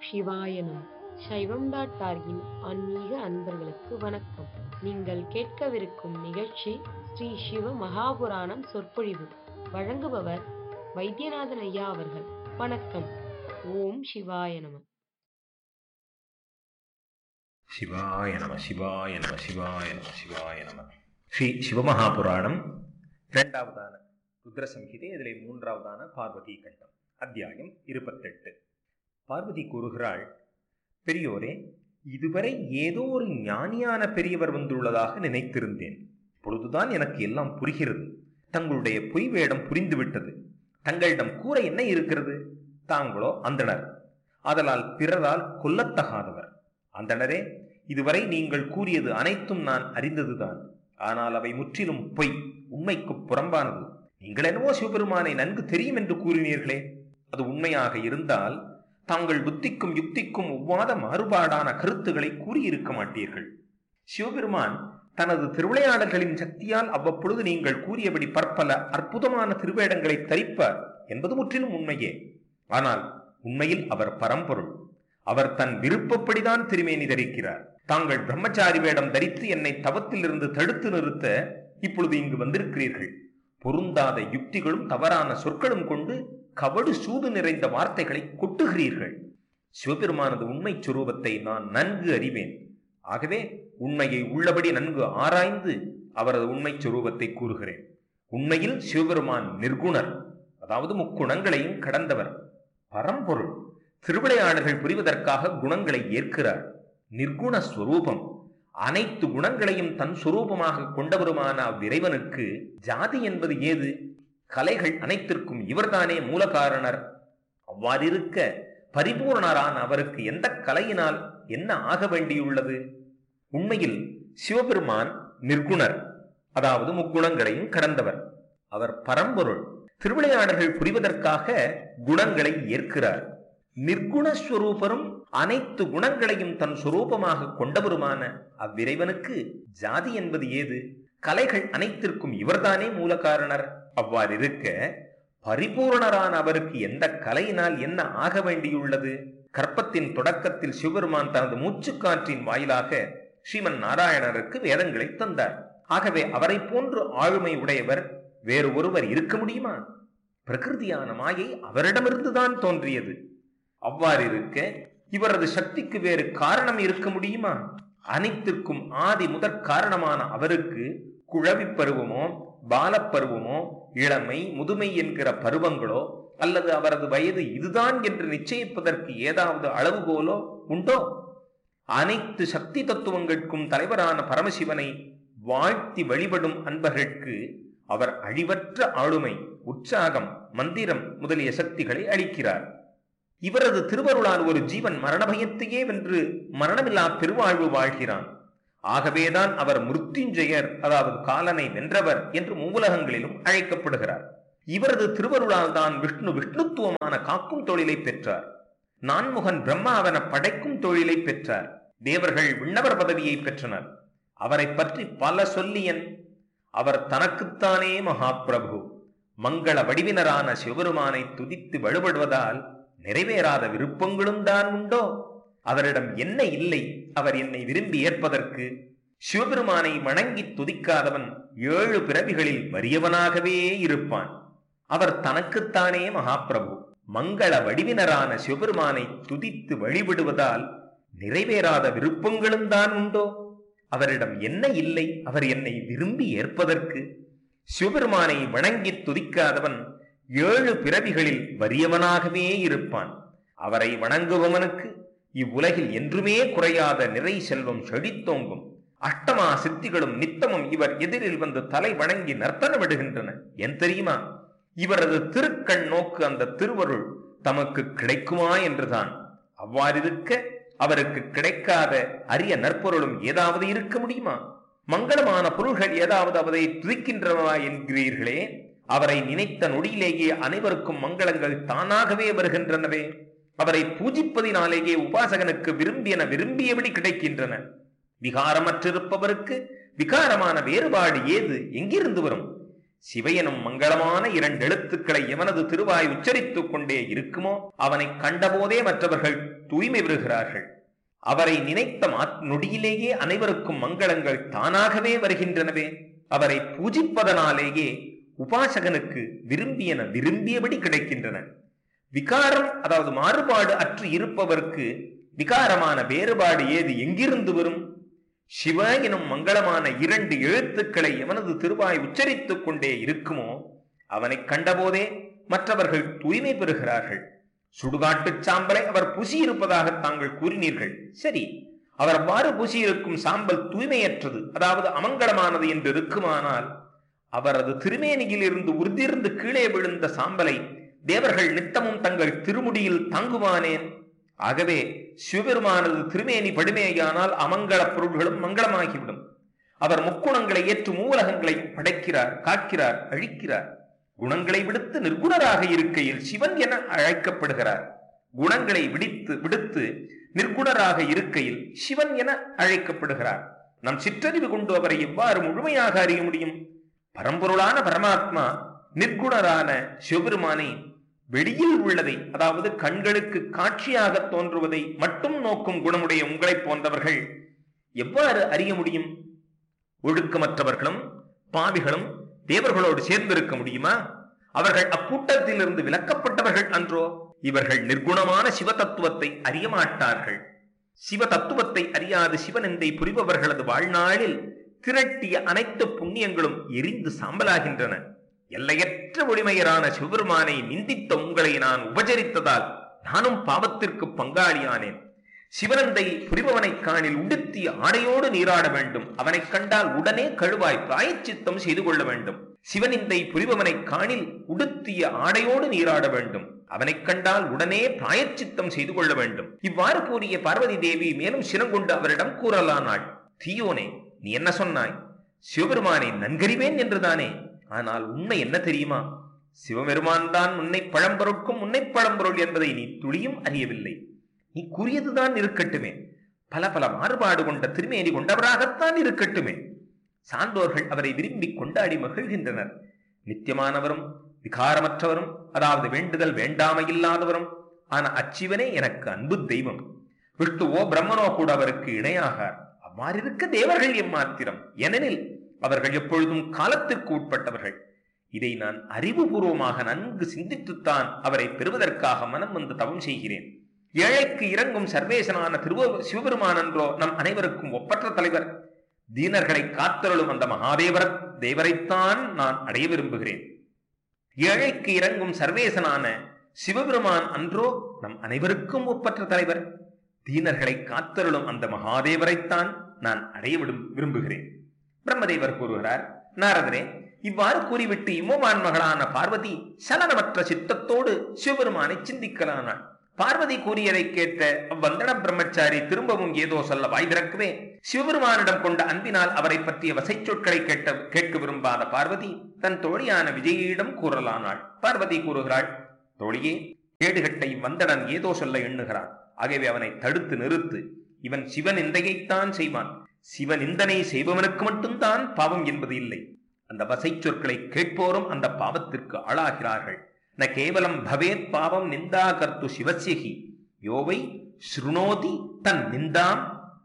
சிவாய நம சைவம் டாட் டார்கின் ஆன்மீக அன்பர்களுக்கு வணக்கம் நீங்கள் கேட்கவிருக்கும் நிகழ்ச்சி ஸ்ரீ சிவ மகாபுராணம் சொற்பொழிவு வழங்குபவர் வைத்தியநாதன் ஐயா அவர்கள் வணக்கம் ஓம் சிவாய நம சிவாய நம சிவாய நம சிவாய நம சிவாய நம ஸ்ரீ சிவமகாபுராணம் இரண்டாவதான ருத்ரசம்ஹிதை இதிலே மூன்றாவதான பார்வதி கண்டம் அத்தியாயம் இருபத்தெட்டு பார்வதி கூறுகிறாள் பெரியோரே இதுவரை ஏதோ ஒரு ஞானியான பெரியவர் வந்துள்ளதாக நினைத்திருந்தேன் இப்பொழுதுதான் எனக்கு எல்லாம் புரிகிறது தங்களுடைய பொய் வேடம் புரிந்துவிட்டது தங்களிடம் கூற என்ன இருக்கிறது தாங்களோ அந்தணர் அதலால் பிறரால் கொல்லத்தகாதவர் அந்தணரே இதுவரை நீங்கள் கூறியது அனைத்தும் நான் அறிந்ததுதான் ஆனால் அவை முற்றிலும் பொய் உண்மைக்கு புறம்பானது நீங்கள் என்னவோ சிவபெருமானை நன்கு தெரியும் என்று கூறினீர்களே அது உண்மையாக இருந்தால் தாங்கள் புத்திக்கும் யுக்திக்கும் ஒவ்வாத மாறுபாடான கருத்துக்களை கூறியிருக்க மாட்டீர்கள் சிவபெருமான் தனது திருவிளையாடல்களின் சக்தியால் அவ்வப்பொழுது நீங்கள் கூறியபடி பற்பல அற்புதமான திருவேடங்களை தரிப்பார் என்பது முற்றிலும் உண்மையே ஆனால் உண்மையில் அவர் பரம்பொருள் அவர் தன் விருப்பப்படிதான் திருமேனி தரிக்கிறார் தாங்கள் பிரம்மச்சாரி வேடம் தரித்து என்னை தவத்திலிருந்து தடுத்து நிறுத்த இப்பொழுது இங்கு வந்திருக்கிறீர்கள் பொருந்தாத யுக்திகளும் தவறான சொற்களும் கொண்டு கவடு சூது நிறைந்த வார்த்தைகளை கொட்டுகிறீர்கள் சிவபெருமானது உண்மை சுரூபத்தை நான் நன்கு அறிவேன் ஆகவே உண்மையை உள்ளபடி நன்கு ஆராய்ந்து அவரது உண்மை சுரூபத்தை கூறுகிறேன் உண்மையில் சிவபெருமான் நிர்குணர் அதாவது முக்குணங்களையும் கடந்தவர் பரம்பொருள் திருவிளையாடல்கள் புரிவதற்காக குணங்களை ஏற்கிறார் நிர்குண ஸ்வரூபம் அனைத்து குணங்களையும் தன் சுரூபமாக கொண்டவருமான அவ்விறைவனுக்கு ஜாதி என்பது ஏது கலைகள் அனைத்திற்கும் இவர்தானே மூலகாரணர் அவ்வாறிருக்க பரிபூர்ணரான அவருக்கு எந்த கலையினால் என்ன ஆக வேண்டியுள்ளது உண்மையில் சிவபெருமான் நிர்குணர் அதாவது முக்குணங்களையும் கடந்தவர் அவர் பரம்பொருள் திருவிளையாடல்கள் புரிவதற்காக குணங்களை ஏற்கிறார் நிர்குணஸ்வரூபரும் அனைத்து குணங்களையும் தன் சுரூபமாக கொண்டவருமான அவ்விறைவனுக்கு ஜாதி என்பது ஏது கலைகள் அனைத்திற்கும் இவர்தானே மூலகாரணர் அவ்வாறிருக்க பரிபூர்ணரான அவருக்கு எந்த கலையினால் என்ன ஆக வேண்டியுள்ளது கற்பத்தின் தொடக்கத்தில் சிவபெருமான் தனது மூச்சுக்காற்றின் வாயிலாக ஸ்ரீமன் நாராயணருக்கு வேதங்களை தந்தார் ஆகவே அவரை போன்று ஆளுமை உடையவர் வேறு ஒருவர் இருக்க முடியுமா பிரகிருதியான மாயை அவரிடமிருந்துதான் தோன்றியது அவ்வாறிருக்க இவரது சக்திக்கு வேறு காரணம் இருக்க முடியுமா அனைத்திற்கும் ஆதி முதற் காரணமான அவருக்கு குழவி பருவமோ பாலப்பருவமோ இளமை முதுமை என்கிற பருவங்களோ அல்லது அவரது வயது இதுதான் என்று நிச்சயிப்பதற்கு ஏதாவது அளவுகோலோ உண்டோ அனைத்து சக்தி தத்துவங்களுக்கும் தலைவரான பரமசிவனை வாழ்த்தி வழிபடும் அன்பர்களுக்கு அவர் அழிவற்ற ஆளுமை உற்சாகம் மந்திரம் முதலிய சக்திகளை அளிக்கிறார் இவரது திருவருளால் ஒரு ஜீவன் மரண பயத்தையே வென்று மரணமில்லா பெருவாழ்வு வாழ்கிறான் ஆகவேதான் அவர் மிருத்யுஞ்செயர் அதாவது காலனை வென்றவர் என்று மூலகங்களிலும் அழைக்கப்படுகிறார் இவரது திருவருளால் தான் விஷ்ணு விஷ்ணுத்துவமான காக்கும் தொழிலை பெற்றார் நான்முகன் பிரம்மாவன படைக்கும் தொழிலை பெற்றார் தேவர்கள் விண்ணவர் பதவியை பெற்றனர் அவரை பற்றி பல சொல்லியன் அவர் தனக்குத்தானே மகாபிரபு மங்கள வடிவினரான சிவபெருமானை துதித்து வழிபடுவதால் நிறைவேறாத விருப்பங்களும் தான் உண்டோ அவரிடம் என்ன இல்லை அவர் என்னை விரும்பி ஏற்பதற்கு சிவபெருமானை வணங்கி துதிக்காதவன் ஏழு பிறவிகளில் வறியவனாகவே இருப்பான் அவர் தனக்குத்தானே மகாபிரபு மங்கள வடிவினரான சிவபெருமானை துதித்து வழிபடுவதால் நிறைவேறாத விருப்பங்களும் தான் உண்டோ அவரிடம் என்ன இல்லை அவர் என்னை விரும்பி ஏற்பதற்கு சிவபெருமானை வணங்கி துதிக்காதவன் ஏழு பிறவிகளில் வறியவனாகவே இருப்பான் அவரை வணங்குபவனுக்கு இவ்வுலகில் என்றுமே குறையாத நிறை செல்வம் செழித்தோங்கும் அஷ்டமா சித்திகளும் நித்தமும் இவர் எதிரில் வந்து தலை வணங்கி நர்த்தனமிடுகின்றன என் தெரியுமா இவரது திருக்கண் நோக்கு அந்த திருவருள் தமக்கு கிடைக்குமா என்றுதான் அவ்வாறிருக்க அவருக்கு கிடைக்காத அரிய நற்பொருளும் ஏதாவது இருக்க முடியுமா மங்களமான பொருள்கள் ஏதாவது அவரை துதிக்கின்றனவா என்கிறீர்களே அவரை நினைத்த நொடியிலேயே அனைவருக்கும் மங்களங்கள் தானாகவே வருகின்றனவே அவரை பூஜிப்பதினாலேயே உபாசகனுக்கு விரும்பியன விரும்பியபடி கிடைக்கின்றன விகாரமற்றிருப்பவருக்கு விகாரமான வேறுபாடு ஏது எங்கிருந்து வரும் சிவையனும் மங்களமான இரண்டு எழுத்துக்களை எவனது திருவாய் உச்சரித்துக் கொண்டே இருக்குமோ அவனை கண்டபோதே மற்றவர்கள் தூய்மை பெறுகிறார்கள் அவரை நினைத்த மாத் நொடியிலேயே அனைவருக்கும் மங்களங்கள் தானாகவே வருகின்றனவே அவரை பூஜிப்பதனாலேயே உபாசகனுக்கு விரும்பியன விரும்பியபடி கிடைக்கின்றன விகாரம் அதாவது மாறுபாடு அற்று இருப்பவர்க்கு விகாரமான வேறுபாடு ஏது எங்கிருந்து வரும் சிவ எனும் மங்களமான இரண்டு எழுத்துக்களை எவனது திருவாய் உச்சரித்துக் கொண்டே இருக்குமோ அவனை கண்டபோதே மற்றவர்கள் தூய்மை பெறுகிறார்கள் சுடுகாட்டுச் சாம்பலை அவர் பூசியிருப்பதாக தாங்கள் கூறினீர்கள் சரி அவர் அவ்வாறு பூசியிருக்கும் சாம்பல் தூய்மையற்றது அதாவது அமங்கலமானது என்று இருக்குமானால் அவரது திருமேனியில் இருந்து உறுதியிருந்து கீழே விழுந்த சாம்பலை தேவர்கள் நித்தமும் தங்கள் திருமுடியில் தாங்குவானேன் ஆகவே சிவபெருமானது திருமேனி படுமேயானால் அமங்கல பொருள்களும் மங்களமாகிவிடும் அவர் முக்குணங்களை ஏற்று மூலகங்களை படைக்கிறார் காக்கிறார் அழிக்கிறார் குணங்களை விடுத்து நிர்குணராக இருக்கையில் சிவன் என அழைக்கப்படுகிறார் குணங்களை விடித்து விடுத்து நிர்குணராக இருக்கையில் சிவன் என அழைக்கப்படுகிறார் நம் சிற்றறிவு கொண்டு அவரை எவ்வாறு முழுமையாக அறிய முடியும் பரம்பொருளான பரமாத்மா நிர்குணரான சிவபெருமானை வெளியில் உள்ளதை அதாவது கண்களுக்கு காட்சியாக தோன்றுவதை மட்டும் நோக்கும் குணமுடைய உங்களைப் போன்றவர்கள் எவ்வாறு அறிய முடியும் ஒழுக்கமற்றவர்களும் பாவிகளும் தேவர்களோடு சேர்ந்திருக்க முடியுமா அவர்கள் அக்கூட்டத்திலிருந்து விலக்கப்பட்டவர்கள் அன்றோ இவர்கள் நிர்குணமான சிவ தத்துவத்தை அறிய மாட்டார்கள் சிவ தத்துவத்தை அறியாது சிவனெந்தை புரிபவர்களது வாழ்நாளில் திரட்டிய அனைத்து புண்ணியங்களும் எரிந்து சாம்பலாகின்றன எல்லையற்ற ஒளிமையரான சிவபெருமானை நிந்தித்த உங்களை நான் உபசரித்ததால் நானும் பாவத்திற்கு பங்காளியானேன் சிவனந்தை புரிபவனை காணில் உடுத்திய ஆடையோடு நீராட வேண்டும் அவனைக் கண்டால் உடனே கழுவாய் பிராயச்சித்தம் செய்து கொள்ள வேண்டும் சிவனிந்தை புரிபவனை காணில் உடுத்திய ஆடையோடு நீராட வேண்டும் அவனைக் கண்டால் உடனே பிராயச்சித்தம் செய்து கொள்ள வேண்டும் இவ்வாறு கூறிய பார்வதி தேவி மேலும் சினங்கொண்டு அவரிடம் கூறலானாள் தீயோனே நீ என்ன சொன்னாய் சிவபெருமானை நன்கறிவேன் என்றுதானே ஆனால் உண்மை என்ன தெரியுமா சிவபெருமான் தான் உன்னை பழம்பொருட்கும் உன்னை பழம்பொருள் என்பதை நீ துளியும் அறியவில்லை நீ கூறியதுதான் இருக்கட்டுமே பல பல மாறுபாடு கொண்ட திருமேனி கொண்டவராகத்தான் இருக்கட்டுமே சான்றோர்கள் அவரை விரும்பி கொண்டாடி மகிழ்கின்றனர் நித்தியமானவரும் விகாரமற்றவரும் அதாவது வேண்டுதல் வேண்டாமையில்லாதவரும் ஆன அச்சிவனே எனக்கு அன்பு தெய்வம் விஷ்ணுவோ பிரம்மனோ கூட அவருக்கு இணையாகார் அவ்வாறிருக்க தேவர்கள் எம்மாத்திரம் ஏனெனில் அவர்கள் எப்பொழுதும் காலத்திற்கு உட்பட்டவர்கள் இதை நான் அறிவுபூர்வமாக நன்கு சிந்தித்துத்தான் அவரை பெறுவதற்காக மனம் வந்து தவம் செய்கிறேன் ஏழைக்கு இறங்கும் சர்வேசனான திருவ சிவபெருமான் என்றோ நம் அனைவருக்கும் ஒப்பற்ற தலைவர் தீனர்களை காத்தருளும் அந்த மகாதேவர தேவரைத்தான் நான் அடைய விரும்புகிறேன் ஏழைக்கு இறங்கும் சர்வேசனான சிவபெருமான் அன்றோ நம் அனைவருக்கும் ஒப்பற்ற தலைவர் தீனர்களை காத்தருளும் அந்த மகாதேவரைத்தான் நான் அடைய விடும் விரும்புகிறேன் பிரம்மதேவர் கூறுகிறார் நாரதரே இவ்வாறு கூறிவிட்டு இம்மோமான் மகளான பார்வதி சலனமற்ற சித்தத்தோடு சிவபெருமானை சிந்திக்கலானாள் பார்வதி கூறியதை கேட்ட அவ்வந்தன பிரம்மச்சாரி திரும்பவும் ஏதோ சொல்ல வாய் திறக்கவே சிவபெருமானிடம் கொண்ட அன்பினால் அவரை பற்றிய வசை சொற்களை கேட்ட கேட்க விரும்பாத பார்வதி தன் தோழியான விஜயிடம் கூறலானாள் பார்வதி கூறுகிறாள் தோழியே கேடுகட்ட இவ்வந்தனன் ஏதோ சொல்ல எண்ணுகிறான் ஆகவே அவனை தடுத்து நிறுத்து இவன் சிவன் இந்தையைத்தான் செய்வான் சிவன் இந்தனை செய்பவனுக்கு மட்டும்தான் பாவம் என்பது இல்லை அந்த வசை சொற்களை கேட்போரும் அந்த பாவத்திற்கு ஆளாகிறார்கள் ந கேவலம் பவேத் பாவம் நிந்தா கர்த்து சிவசியகி யோவை ஸ்ருணோதி தன் நிந்தாம்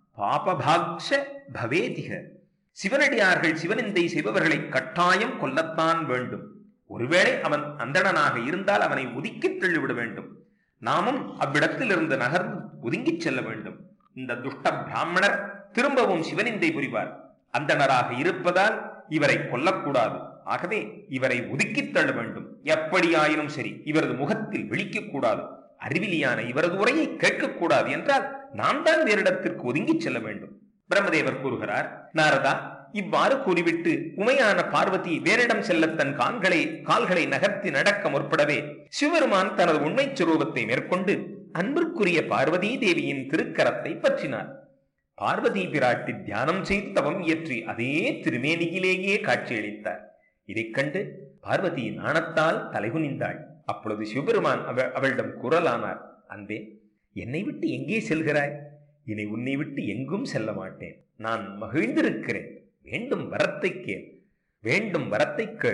பாபபாக்ஷ பவேதிக சிவனடியார்கள் சிவனிந்தை செய்பவர்களை கட்டாயம் கொல்லத்தான் வேண்டும் ஒருவேளை அவன் அந்தணனாக இருந்தால் அவனை ஒதுக்கித் தள்ளிவிட வேண்டும் நாமும் அவ்விடத்திலிருந்து நகர்ந்து ஒதுங்கிச் செல்ல வேண்டும் இந்த துஷ்ட பிராமணர் திரும்பவும் சிவனிந்தை புரிவார் அந்தணராக இருப்பதால் இவரை கொல்லக்கூடாது ஆகவே இவரை ஒதுக்கித் தள்ள வேண்டும் எப்படியாயினும் சரி இவரது முகத்தில் விழிக்கக் கூடாது அறிவிலியான இவரது உரையை கேட்கக்கூடாது என்றால் நாம் தான் வேறிடத்திற்கு ஒதுங்கிச் செல்ல வேண்டும் பிரம்மதேவர் கூறுகிறார் நாரதா இவ்வாறு கூறிவிட்டு உமையான பார்வதி வேறிடம் செல்ல தன் கால்களை கால்களை நகர்த்தி நடக்க முற்படவே சிவபெருமான் தனது உண்மை சுரூபத்தை மேற்கொண்டு அன்பிற்குரிய பார்வதி தேவியின் திருக்கரத்தை பற்றினார் பார்வதி பிராட்டி தியானம் செய்து தவம் இயற்றி அதே திருமேனியிலேயே காட்சியளித்தார் இதைக் கண்டு பார்வதி நாணத்தால் தலைகுனிந்தாள் அப்பொழுது சிவபெருமான் அவ அவளிடம் குரலானார் அன்பே என்னை விட்டு எங்கே செல்கிறாய் இனி உன்னை விட்டு எங்கும் செல்ல மாட்டேன் நான் மகிழ்ந்திருக்கிறேன் வேண்டும் வரத்தை கேள் வேண்டும் வரத்தை கேள்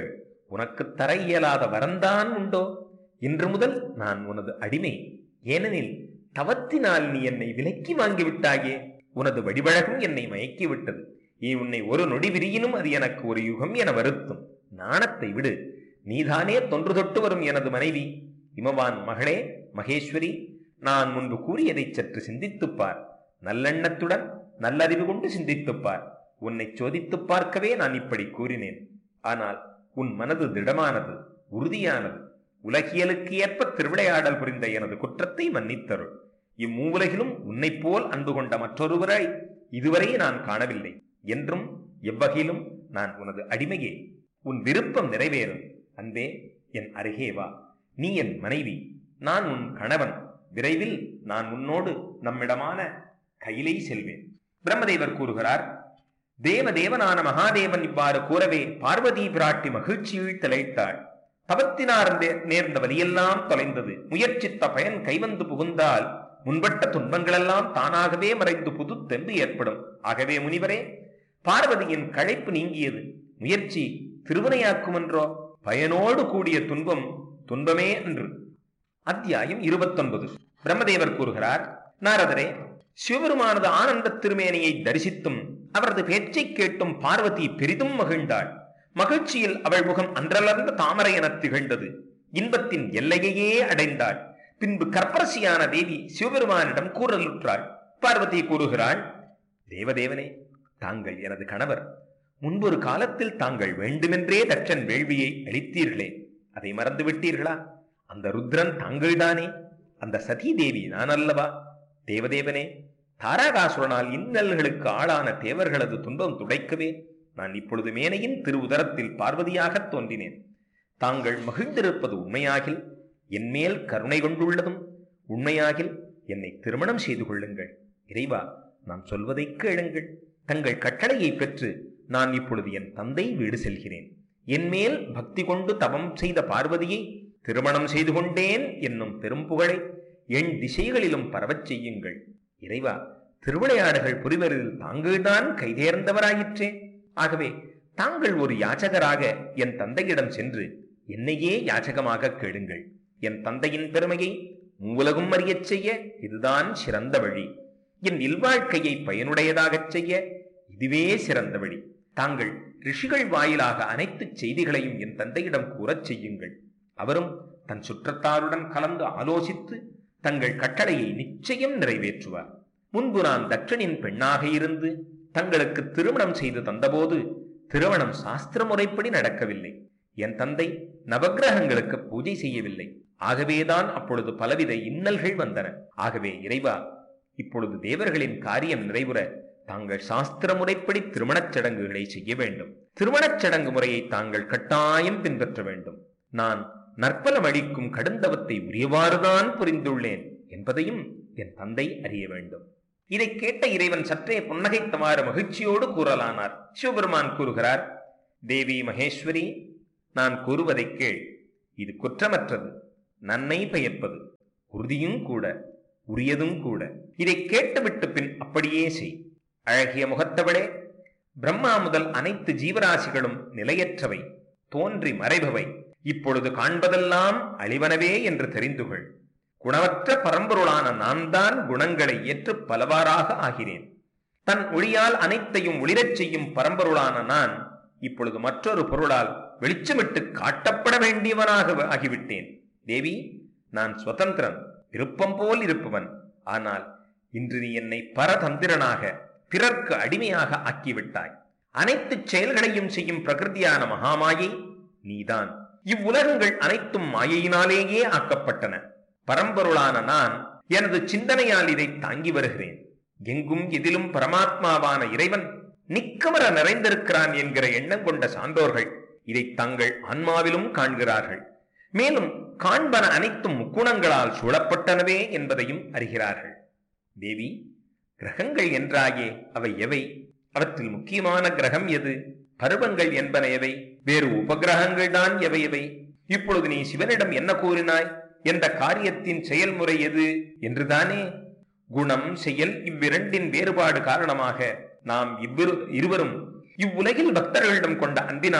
உனக்கு தர இயலாத வரந்தான் உண்டோ இன்று முதல் நான் உனது அடிமை ஏனெனில் தவத்தினால் நீ என்னை விலக்கி வாங்கிவிட்டாயே உனது வடிவழகும் என்னை மயக்கி விட்டது நீ உன்னை ஒரு நொடி விரியினும் அது எனக்கு ஒரு யுகம் என வருத்தும் நாணத்தை விடு நீதானே தொன்று தொட்டு வரும் எனது மனைவி இமவான் மகளே மகேஸ்வரி நான் முன்பு கூறியதை சற்று சிந்தித்துப் பார் நல்லெண்ணத்துடன் நல்லறிவு கொண்டு சிந்தித்துப் பார் உன்னை சோதித்துப் பார்க்கவே நான் இப்படி கூறினேன் ஆனால் உன் மனது திடமானது உறுதியானது உலகியலுக்கு ஏற்ப திருவிளையாடல் புரிந்த எனது குற்றத்தை மன்னித்தருள் இம்மூவுலகிலும் உன்னைப் போல் அன்பு கொண்ட மற்றொருவரை இதுவரை நான் காணவில்லை என்றும் எவ்வகையிலும் நான் உனது அடிமையே உன் விருப்பம் நிறைவேறும் அன்பே என் அருகே வா நீ என் மனைவி நான் உன் கணவன் விரைவில் நான் உன்னோடு நம்மிடமான கையிலே செல்வேன் பிரம்மதேவர் கூறுகிறார் தேவதேவனான மகாதேவன் இவ்வாறு கூறவே பார்வதி பிராட்டி மகிழ்ச்சியில் திளைத்தாள் தவத்தினார் நே- நேர்ந்த வலியெல்லாம் தொலைந்தது முயற்சித்த பயன் கைவந்து புகுந்தால் முன்பட்ட துன்பங்களெல்லாம் தானாகவே மறைந்து புது தெம்பு ஏற்படும் ஆகவே முனிவரே பார்வதியின் களைப்பு நீங்கியது முயற்சி திருவினையாக்கும் என்றோ பயனோடு கூடிய துன்பம் துன்பமே அன்று அத்தியாயம் இருபத்தொன்பது பிரம்மதேவர் கூறுகிறார் நாரதரே சிவபெருமானது ஆனந்த திருமேனியை தரிசித்தும் அவரது பேச்சை கேட்டும் பார்வதி பெரிதும் மகிழ்ந்தாள் மகிழ்ச்சியில் அவள் முகம் அன்றலர்ந்த தாமரை எனத் திகழ்ந்தது இன்பத்தின் எல்லையையே அடைந்தாள் பின்பு கற்பரசியான தேவி சிவபெருமானிடம் கூறலுற்றாள் பார்வதி கூறுகிறாள் தேவதேவனே தாங்கள் எனது கணவர் முன்பொரு காலத்தில் தாங்கள் வேண்டுமென்றே தட்சன் வேள்வியை அளித்தீர்களே அதை மறந்து விட்டீர்களா அந்த ருத்ரன் தாங்கள்தானே அந்த சதி தேவி நான் அல்லவா தேவதேவனே தாராகாசுரனால் இன்னல்களுக்கு ஆளான தேவர்களது துன்பம் துடைக்கவே நான் இப்பொழுது மேனையின் திரு உதரத்தில் பார்வதியாகத் தோன்றினேன் தாங்கள் மகிழ்ந்திருப்பது உண்மையாகில் என்மேல் கருணை கொண்டுள்ளதும் உண்மையாகில் என்னை திருமணம் செய்து கொள்ளுங்கள் இறைவா நான் சொல்வதைக் கேளுங்கள் தங்கள் கட்டளையை பெற்று நான் இப்பொழுது என் தந்தை வீடு செல்கிறேன் என்மேல் பக்தி கொண்டு தவம் செய்த பார்வதியை திருமணம் செய்து கொண்டேன் என்னும் பெரும் புகழை என் திசைகளிலும் பரவச் செய்யுங்கள் இறைவா திருவிளையாடுகள் புரிவரில் தாங்கள்தான் கைதேர்ந்தவராயிற்றே ஆகவே தாங்கள் ஒரு யாச்சகராக என் தந்தையிடம் சென்று என்னையே யாச்சகமாக கேளுங்கள் என் தந்தையின் பெருமையை மூலகும் அறியச் செய்ய இதுதான் சிறந்த வழி என் இல்வாழ்க்கையை பயனுடையதாகச் செய்ய இதுவே சிறந்த வழி தாங்கள் ரிஷிகள் வாயிலாக அனைத்து செய்திகளையும் என் தந்தையிடம் கூறச் செய்யுங்கள் அவரும் தன் சுற்றத்தாருடன் கலந்து ஆலோசித்து தங்கள் கட்டளையை நிச்சயம் நிறைவேற்றுவார் முன்பு நான் தட்சனின் பெண்ணாக இருந்து தங்களுக்கு திருமணம் செய்து தந்தபோது திருமணம் சாஸ்திர முறைப்படி நடக்கவில்லை என் தந்தை நவக்கிரகங்களுக்கு பூஜை செய்யவில்லை ஆகவேதான் அப்பொழுது பலவித இன்னல்கள் வந்தன ஆகவே இறைவா இப்பொழுது தேவர்களின் காரியம் நிறைவுற தாங்கள் சாஸ்திர முறைப்படி திருமணச் சடங்குகளை செய்ய வேண்டும் திருமணச் சடங்கு முறையை தாங்கள் கட்டாயம் பின்பற்ற வேண்டும் நான் நற்பலம் அளிக்கும் கடுந்தவத்தை உரியவாறுதான் புரிந்துள்ளேன் என்பதையும் என் தந்தை அறிய வேண்டும் இதை கேட்ட இறைவன் சற்றே புன்னகைத்தவாறு மகிழ்ச்சியோடு கூறலானார் சிவபெருமான் கூறுகிறார் தேவி மகேஸ்வரி நான் கூறுவதைக் கேள் இது குற்றமற்றது நன்மை பயப்பது உறுதியும் கூட உரியதும் கூட இதை கேட்டுவிட்டு பின் அப்படியே செய் அழகிய முகத்தவளே பிரம்மா முதல் அனைத்து ஜீவராசிகளும் நிலையற்றவை தோன்றி மறைபவை இப்பொழுது காண்பதெல்லாம் அழிவனவே என்று தெரிந்துகொள் குணமற்ற பரம்பொருளான நான் தான் குணங்களை ஏற்று பலவாறாக ஆகிறேன் தன் ஒளியால் அனைத்தையும் ஒளிரச் செய்யும் பரம்பொருளான நான் இப்பொழுது மற்றொரு பொருளால் வெளிச்சமிட்டு காட்டப்பட வேண்டியவனாக ஆகிவிட்டேன் தேவி நான் சுதந்திரன் விருப்பம் போல் இருப்பவன் ஆனால் இன்று நீ என்னை பரதந்திரனாக பிறர்க்கு அடிமையாக ஆக்கிவிட்டாய் அனைத்து செயல்களையும் செய்யும் பிரகிருதியான மகாமாயை நீதான் இவ்வுலகங்கள் அனைத்தும் மாயையினாலேயே ஆக்கப்பட்டன பரம்பொருளான நான் எனது சிந்தனையால் இதை தாங்கி வருகிறேன் எங்கும் எதிலும் பரமாத்மாவான இறைவன் நிக்கமர நிறைந்திருக்கிறான் என்கிற எண்ணம் கொண்ட சான்றோர்கள் இதை தங்கள் ஆன்மாவிலும் காண்கிறார்கள் மேலும் காண்பன அனைத்தும் முக்குணங்களால் சூழப்பட்டனவே என்பதையும் அறிகிறார்கள் தேவி கிரகங்கள் என்றாயே அவை எவை அவற்றில் முக்கியமான கிரகம் எது பருவங்கள் என்பன எவை வேறு உபகிரகங்கள் தான் எவை எவை இப்பொழுது நீ சிவனிடம் என்ன கூறினாய் என்ற காரியத்தின் செயல்முறை எது என்றுதானே குணம் செயல் இவ்விரண்டின் வேறுபாடு காரணமாக நாம் இவ்விரு இருவரும் இவ்வுலகில் பக்தர்களிடம் கொண்ட அன்பினால்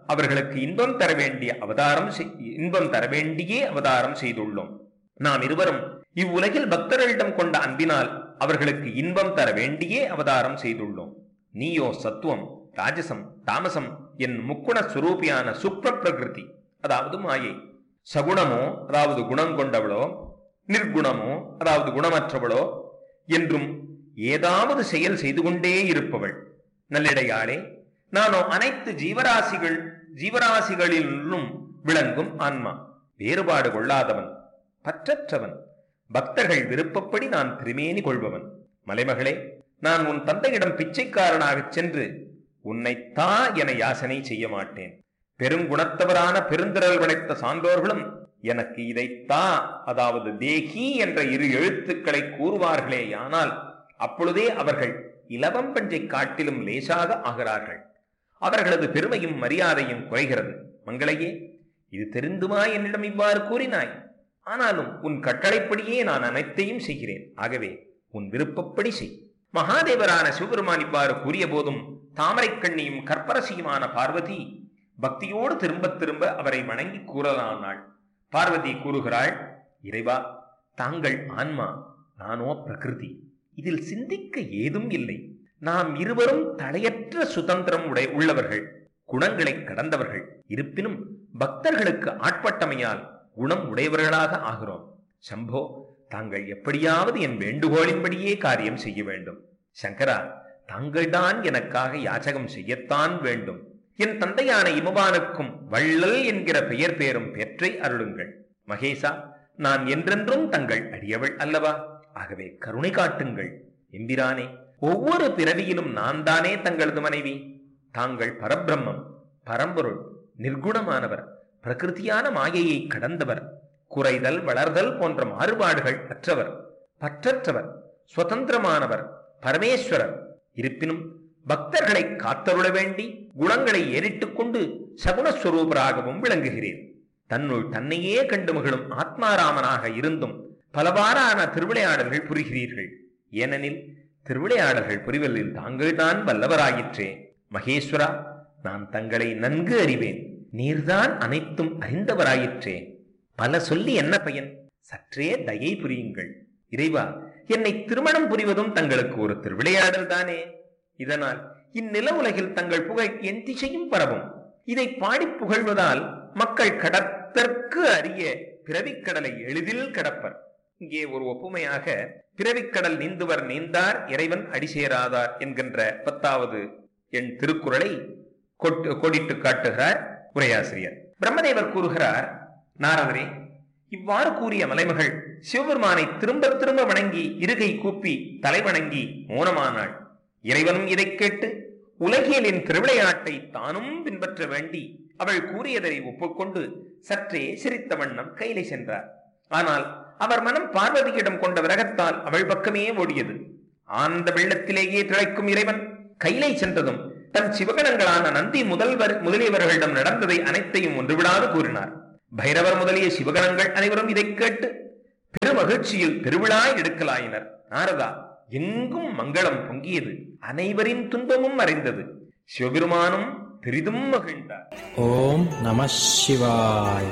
அவர்களுக்கு இன்பம் தர வேண்டிய அவதாரம் செய்- இன்பம் தர வேண்டியே அவதாரம் செய்துள்ளோம் நாம் இருவரும் இவ்வுலகில் பக்தர்களிடம் கொண்ட அன்பினால் அவர்களுக்கு இன்பம் தர வேண்டியே அவதாரம் செய்துள்ளோம் நீயோ சத்துவம் ராஜசம் தாமசம் என் முக்குண சுரூபியான சுப்ர பிரகிருதி அதாவது மாயை சகுணமோ அதாவது குணம் கொண்டவளோ நிர்குணமோ அதாவது குணமற்றவளோ என்றும் ஏதாவது செயல் செய்து கொண்டே இருப்பவள் நல்லிடையாளே நானோ அனைத்து ஜீவராசிகள் ஜீவராசிகளிலும் விளங்கும் ஆன்மா வேறுபாடு கொள்ளாதவன் பற்றற்றவன் பக்தர்கள் விருப்பப்படி நான் திருமேனி கொள்பவன் மலைமகளே நான் உன் தந்தையிடம் பிச்சைக்காரனாகச் சென்று உன்னை தா என யாசனை செய்ய மாட்டேன் பெருங்குணத்தவரான பெருந்திரல் படைத்த சான்றோர்களும் எனக்கு இதை தா அதாவது தேகி என்ற இரு எழுத்துக்களை கூறுவார்களேயானால் அப்பொழுதே அவர்கள் இலவம் பஞ்சை காட்டிலும் லேசாக ஆகிறார்கள் அவர்களது பெருமையும் மரியாதையும் குறைகிறது மங்களையே இது தெரிந்துமா என்னிடம் இவ்வாறு கூறினாய் ஆனாலும் உன் கட்டளைப்படியே நான் அனைத்தையும் செய்கிறேன் ஆகவே உன் விருப்பப்படி செய் மகாதேவரான சிவபெருமான் இவ்வாறு கூறிய போதும் தாமரைக் கண்ணியும் கற்பரசியுமான பார்வதி பக்தியோடு திரும்ப திரும்ப அவரை வணங்கி கூறலானாள் பார்வதி கூறுகிறாள் இறைவா தாங்கள் ஆன்மா நானோ பிரகிருதி இதில் சிந்திக்க ஏதும் இல்லை நாம் இருவரும் தடையற்ற சுதந்திரம் உடை உள்ளவர்கள் குணங்களை கடந்தவர்கள் இருப்பினும் பக்தர்களுக்கு ஆட்பட்டமையால் குணம் உடையவர்களாக ஆகிறோம் சம்போ தாங்கள் எப்படியாவது என் வேண்டுகோளின்படியே காரியம் செய்ய வேண்டும் சங்கரா தாங்கள்தான் எனக்காக யாச்சகம் செய்யத்தான் வேண்டும் என் தந்தையான இமபானுக்கும் வள்ளல் என்கிற பெயர் பேரும் பெற்றை அருளுங்கள் மகேசா நான் என்றென்றும் தங்கள் அடியவள் அல்லவா ஆகவே கருணை காட்டுங்கள் எம்பிரானே ஒவ்வொரு பிறவியிலும் நான் தானே தங்களது மனைவி தாங்கள் பரபிரம்மம் பரம்பொருள் நிர்குணமானவர் பிரகிருதியான மாயையை கடந்தவர் குறைதல் வளர்தல் போன்ற மாறுபாடுகள் அற்றவர் பற்றற்றவர் சுதந்திரமானவர் பரமேஸ்வரர் இருப்பினும் பக்தர்களை காத்தருள வேண்டி குணங்களை ஏறிட்டுக் கொண்டு சகுணஸ்வரூபராகவும் விளங்குகிறேன் தன்னுள் தன்னையே கண்டு மகிழும் ஆத்மாராமனாக இருந்தும் பலவாறான திருவிளையாடல்கள் புரிகிறீர்கள் ஏனெனில் திருவிளையாடல்கள் புரிவதில் தாங்கள்தான் வல்லவராயிற்றே மகேஸ்வரா நான் தங்களை நன்கு அறிவேன் நீர்தான் அனைத்தும் அறிந்தவராயிற்றே பல சொல்லி என்ன பயன் சற்றே தயை புரியுங்கள் இறைவா என்னை திருமணம் புரிவதும் தங்களுக்கு ஒரு திருவிளையாடல் தானே இதனால் இந்நில உலகில் தங்கள் புகழ் என் திசையும் பரவும் இதை பாடி புகழ்வதால் மக்கள் கடத்தற்கு அறிய பிறவிக்கடலை எளிதில் கடப்பர் இங்கே ஒரு ஒப்புமையாக பிறவிக்கடல் நீந்துவர் நீந்தார் இறைவன் அடிசேராதார் என்கின்ற பத்தாவது என் திருக்குறளை கொட்டு கோடிட்டு காட்டுகிறார் உரையாசிரியர் பிரம்மதேவர் கூறுகிறார் நாரதரே இவ்வாறு கூறிய மலைமகள் சிவபெருமானை திரும்ப திரும்ப வணங்கி இருகை கூப்பி தலை வணங்கி மௌனமானாள் இறைவனும் இதைக் கேட்டு உலகியலின் திருவிளையாட்டை தானும் பின்பற்ற வேண்டி அவள் கூறியதை ஒப்புக்கொண்டு சற்றே சிரித்த வண்ணம் கையிலே சென்றார் ஆனால் அவர் மனம் பார்வதியிடம் கொண்ட விரகத்தால் அவள் பக்கமே ஓடியது ஆனந்த வெள்ளத்திலேயே திளைக்கும் இறைவன் கையிலை சென்றதும் தன் சிவகணங்களான நந்தி முதல்வர் முதலியவர்களிடம் நடந்ததை அனைத்தையும் ஒன்றுவிடாது கூறினார் பைரவர் முதலிய சிவகணங்கள் அனைவரும் இதைக் கேட்டு பெருமகிழ்ச்சியில் பெருவிழா எடுக்கலாயினர் நாரதா எங்கும் மங்களம் பொங்கியது அனைவரின் துன்பமும் மறைந்தது சிவபெருமானும் பெரிதும் மகிழ்ந்தார் ஓம் நம சிவாய்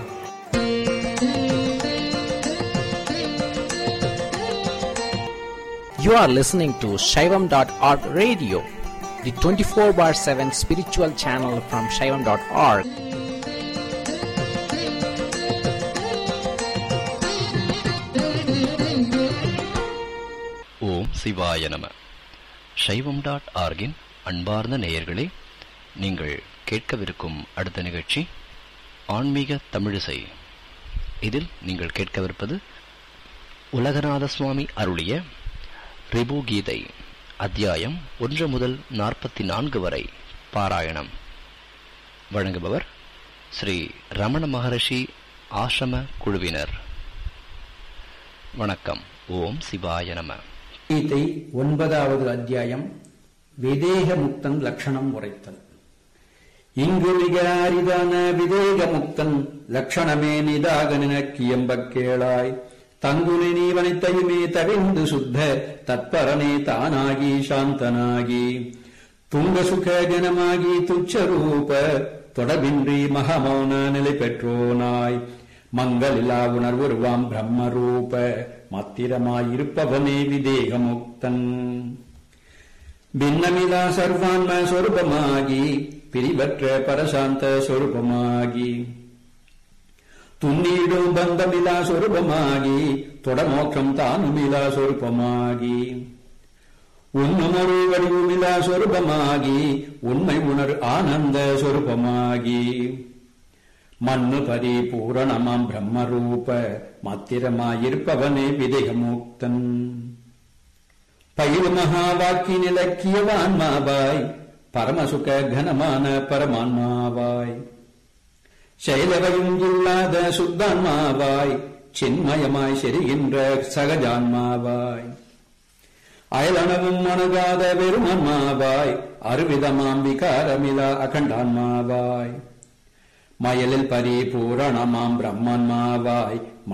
You are listening to Shaivam.org radio, the 24 bar 7 spiritual channel from Shaivam.org. ஓம் சிவாய நம சைவம் டாட் ஆர்கின் அன்பார்ந்த நேயர்களே நீங்கள் கேட்கவிருக்கும் அடுத்த நிகழ்ச்சி ஆன்மீக தமிழிசை இதில் நீங்கள் கேட்கவிருப்பது உலகநாத சுவாமி அருளிய ரிபு கீதை அத்தியாயம் ஒன்று முதல் நாற்பத்தி நான்கு வரை பாராயணம் வழங்குபவர் ஸ்ரீ ரமண மகரிஷி ஆசிரம குழுவினர் வணக்கம் ஓம் சிவாய நம கீதை ஒன்பதாவது அத்தியாயம் விதேக முக்தன் லட்சணம் உரைத்தல் இங்கு மிக அரிதான விதேக முக்தன் லட்சணமே நிதாக நினக்கியம்பக் கேளாய் தங்குனி நீவனைத்தையுமே தவிந்து சுத்த தத்பரனே தானாகி சாந்தனாகி துங்க சுக ஜனமாகி துச்சரூப தொடர்பின்றி மகமௌன நிலை பெற்றோனாய் மங்களிலா உணர்வுருவாம் பிரம்மரூப மாத்திரமாயிருப்பவனே விதேகமுக்தன் பின்னமிலா சர்வான்ம சொரூபமாகி பிரிவற்ற பரசாந்த சொரூபமாகி துன்னீடும் பந்தமிலா சொரூபமாகி தொடமோட்சம் தானுமிலா சொரூபமாகி உண்ணுமொரு வடிவுமிலா சொரூபமாகி உண்மை உணர் ஆனந்த சொரூபமாகி மண்ணு பரிபூரணமாம் பிரம்மரூப மாத்திரமாயிருப்பவனே விதேகமுக்தன் பயிரு மகா வாக்கின் இலக்கியவான்மாவாய் பரமசுக கனமான பரமான்மாவாய் செயலவையும் இல்லாத சுத்தான்மாவாய் சின்மயமாய் செரிகின்ற சகஜான்மாவாய் அயலனவும் அணுகாத வெறுமன்மாவாய் அருவிதமாம் விகாரமிலா அகண்டான்மாவாய் மயலில் பரிபூரணமாம் பிரம்மன்மாவாய்